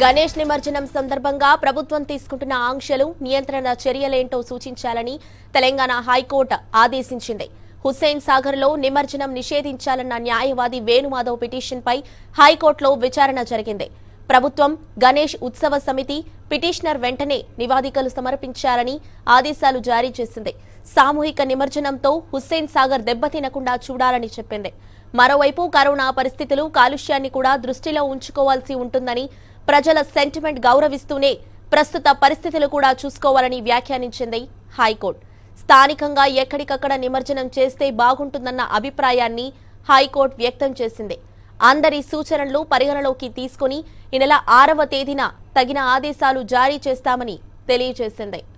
గణేష్ నిమజ్జనం సందర్భంగా ప్రభుత్వం తీసుకుంటున్న ఆంక్షలు నియంత్రణ చర్యలేంటో సూచించాలని తెలంగాణ హైకోర్టు ఆదేశించింది హుస్సేన్ సాగర్ లో నిమజ్జనం నిషేధించాలన్న న్యాయవాది వేణుమాధవ్ పిటిషన్పై హైకోర్టులో విచారణ జరిగింది ప్రభుత్వం గణేష్ ఉత్సవ సమితి పిటిషనర్ వెంటనే నివాదికలు సమర్పించాలని ఆదేశాలు జారీ చేసింది సామూహిక నిమజ్జనంతో హుస్సేన్ సాగర్ దెబ్బతినకుండా చూడాలని చెప్పింది మరోవైపు కరోనా పరిస్థితులు కాలుష్యాన్ని కూడా దృష్టిలో ఉంచుకోవాల్సి ఉంటుందని ప్రజల సెంటిమెంట్ గౌరవిస్తూనే ప్రస్తుత పరిస్థితులు కూడా చూసుకోవాలని వ్యాఖ్యానించింది హైకోర్టు స్థానికంగా ఎక్కడికక్కడ నిమజ్జనం చేస్తే బాగుంటుందన్న అభిప్రాయాన్ని హైకోర్టు వ్యక్తం చేసింది అందరి సూచనలు పరిగణలోకి తీసుకుని ఈ నెల ఆరవ తేదీన తగిన ఆదేశాలు జారీ చేస్తామని తెలియజేసింది